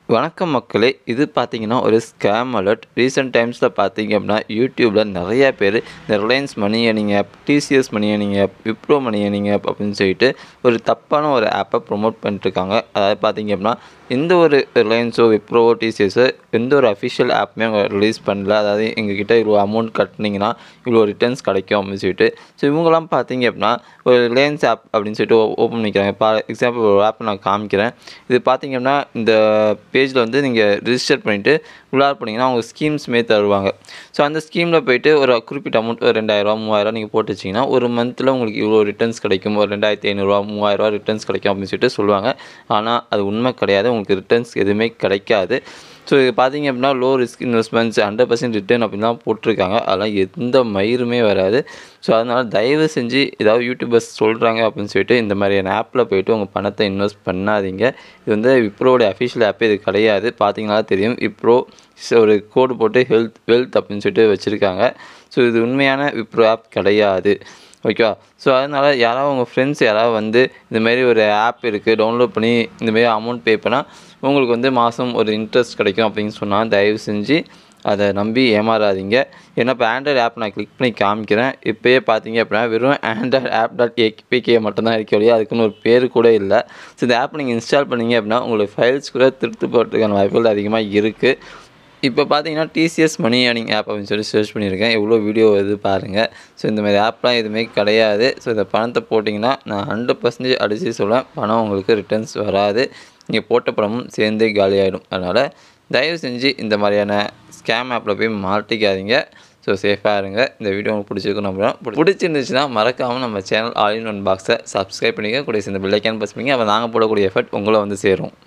வணக்கம் மக்களே இது பார்த்தீங்கன்னா ஒரு ஸ்கேம் அலர்ட் ரீசெண்ட் டைம்ஸில் பார்த்தீங்க அப்படின்னா யூடியூப்பில் நிறையா பேர் இந்த Reliance money earning app TCS money earning app Wipro money earning app அப்படின்னு சொல்லிட்டு ஒரு தப்பான ஒரு ஆப்பை ப்ரொமோட் பண்ணிட்டுருக்காங்க அதாவது பார்த்தீங்க அப்படின்னா எந்த ஒரு ரிலையன்ஸோ விப்ரோவோ டிசிஎஸோ எந்த ஒரு அஃபிஷியல் ஆப்புமே அவங்க ரிலீஸ் பண்ணல அதாவது எங்ககிட்ட இவ்வளோ அமௌண்ட் கட்டினீங்கன்னா இவ்வளோ ரிட்டர்ன்ஸ் கிடைக்கும் அப்படின்னு சொல்லிட்டு ஸோ இவங்கெல்லாம் பார்த்தீங்க அப்படின்னா ஒரு ரிலையன்ஸ் ஆப் அப்படின்னு சொல்லிட்டு ஓப்பன் பண்ணிக்கிறாங்க ஃபார் எக்ஸாம்பிள் ஒரு ஆப் நான் காமிக்கிறேன் இது பார்த்தீங்க அப்படின்னா இந்த பேஜில் வந்து நீங்கள் ரிஜிஸ்டர் பண்ணிவிட்டு உள்ளார போனீங்கன்னா அவங்க ஸ்கீம்ஸ்மே தருவாங்க ஸோ அந்த ஸ்கீமில் போயிட்டு ஒரு குறிப்பிட்ட அமௌண்ட் ஒரு ரெண்டாயிரரூவா மூவாயிரரூவா நீங்கள் போட்டு வச்சிங்கன்னா ஒரு மந்தில் உங்களுக்கு இவ்வளோ ரிட்டர்ன்ஸ் கிடைக்கும் ஒரு ரெண்டாயிரத்தி ஐநூறுரூவா மூவாயிரரூவா ரிட்டர்ன்ஸ் கிடைக்கும் அப்படின்னு சொல்லிட்டு சொல்லுவாங்க ஆனால் அது உண்மை கிடையாது உங்களுக்கு ரிட்டர்ன்ஸ் எதுவுமே கிடைக்காது ஸோ இது பார்த்தீங்க அப்படின்னா low risk investments hundred percent return அப்படின்லாம் போட்டிருக்காங்க அதெல்லாம் எந்த மயிருமே வராது ஸோ அதனால் தயவு செஞ்சு ஏதாவது யூடியூபர்ஸ் சொல்கிறாங்க அப்படின்னு சொல்லிட்டு இந்த மாதிரியான ஆப்பில் போயிட்டு உங்கள் பணத்தை இன்வெஸ்ட் பண்ணாதீங்க இது வந்து விப்ரோடைய அஃபிஷியல் ஆப்பே இது கிடையாது பார்த்தீங்கன்னா தெரியும் விப்ரோ ஒரு கோடு போட்டு ஹெல்த் வெல்த் அப்படின்னு சொல்லிட்டு வச்சுருக்காங்க ஸோ இது உண்மையான விப்ரோ ஆப் கிடையாது ஓகேவா ஸோ அதனால் யாராவது உங்கள் ஃப்ரெண்ட்ஸ் யாராவது வந்து இந்தமாரி ஒரு ஆப் இருக்குது டவுன்லோட் பண்ணி இந்தமாரி அமௌண்ட் பே பண்ணால் உங்களுக்கு வந்து மாதம் ஒரு இன்ட்ரெஸ்ட் கிடைக்கும் அப்படின்னு சொன்னால் தயவு செஞ்சு அதை நம்பி ஏமாறாதீங்க ஏன்னா இப்போ ஆண்ட்ராய்டு ஆப் நான் கிளிக் பண்ணி காமிக்கிறேன் இப்போயே பார்த்தீங்க அப்படின்னா வெறும் ஆண்ட்ராய்டு ஆப் டாட் ஏபிகே மட்டும்தான் இருக்க வழியா அதுக்குன்னு ஒரு பேர் கூட இல்லை ஸோ இந்த ஆப் நீங்கள் இன்ஸ்டால் பண்ணீங்க அப்படின்னா உங்களுக்கு ஃபைல்ஸ் கூட திருத்து போகிறதுக்கான வாய்ப்புகள் அதிகமாக இருக்குது இப்போ பார்த்தீங்கன்னா டிசிஎஸ் மணி ஏர்னிங் ஆப் அப்படின்னு சொல்லி சர்ச் பண்ணியிருக்கேன் எவ்வளோ வீடியோ வருது பாருங்கள் ஸோ இந்த மாதிரி ஆப்லாம் எதுவுமே கிடையாது ஸோ இந்த பணத்தை போட்டிங்கன்னா நான் ஹண்ட்ரட் பர்சன்டேஜ் அடித்து சொல்லுவேன் பணம் உங்களுக்கு ரிட்டர்ன்ஸ் வராது நீங்கள் போட்ட பணமும் சேர்ந்தே காலியாகிடும் அதனால் தயவு செஞ்சு இந்த மாதிரியான ஸ்கேம் ஆப்பில் போய் மாட்டிக்காதீங்க ஸோ சேஃபாக இருங்க இந்த வீடியோ உங்களுக்கு பிடிச்சிருக்கும் நம்புகிறோம் பிடிச்சிருந்துச்சுன்னா மறக்காமல் நம்ம சேனல் ஆல் இன் ஒன் பாக்ஸை சப்ஸ்கிரைப் பண்ணிக்க கூட இந்த பில்லைக்கான் பஸ் பண்ணிங்க அப்போ நாங்கள் போடக்கூடிய எஃபர்ட் உங்களை வந்து சேரும்